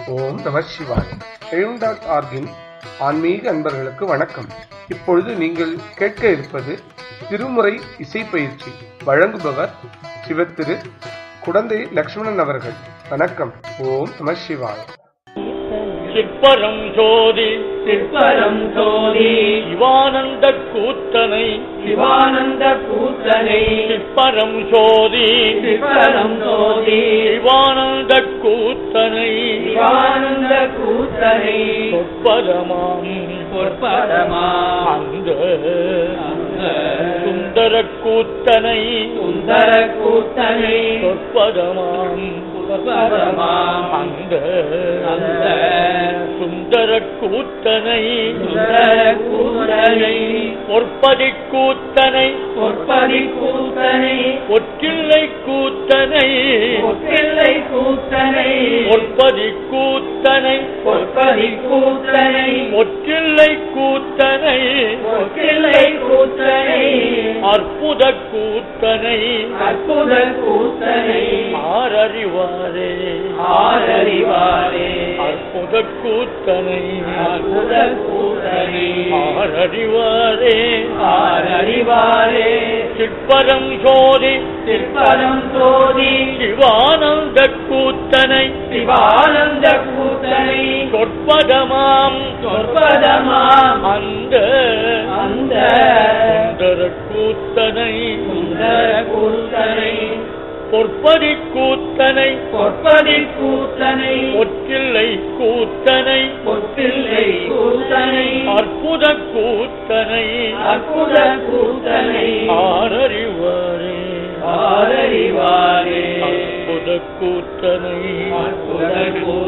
ஓம் நம சிவாய் எழும் டாட் ஆர்கின் ஆன்மீக அன்பர்களுக்கு வணக்கம் இப்பொழுது நீங்கள் கேட்க இருப்பது திருமுறை இசைப்பயிற்சி வழங்குபவர் சிவத்திரு குடந்தை லக்ஷ்மணன் அவர்கள் வணக்கம் ஓம் நம சிவாய் சிற்பரம் ஜோதி சிற்பரம் சோதி சிவானந்த கூத்தனை சிவானந்த கூத்தனை சிற்பரம் ஜோதி சிற்பரம் சோதி சிவானந்த கூத்தனை சிவானந்த கூத்தனை சொற்பதமாம் பொற்பதமா அந்த அந்த சுந்தர கூத்தனை சுந்தர கூத்தனை சொற்பதமாம் பொற்பதமா அந்த அந்த சுந்தர கூத்தனை சுந்தர கூத்தனை பொற்பதி கூத்தனை பொற்பதி கூத்தனை ஒற்றில்லை கூத்தனை ஒற்றில்லை கூத்தனை பொற்பதி கூத்தனை பொற்பதி கூத்தனை ஒற்றில்லை கூத்தனை ஒற்றில்லை கூத்தனை அற்புத கூத்தனை அற்புத கூத்தனை ஆரறிவாரே ஆரறிவாரே அற்புத கூத்தனை அற்புத கூத்தனை ஆரறிவாரே ஆரறிவாரே சிற்பரம் சோதி சிற்பரம் சோதி சிவானந்த கூத்தனை சிவானந்த கூத்தனை சொற்பதமாம் சொற்பதமாம் அந்த அந்த சுந்தர கூத்தனை சுந்தர கூத்தனை பொற்பதி கூத்தனை பொற்பதி கூத்தனை ஒற்றில்லை கூத்தனை பொற்றில்லை கூத்தனை அற்புத கூத்தனை அற்புத கூத்தனை ஆரறிவாரே ஆரறிவாரே அற்புத கூத்தனை அற்புத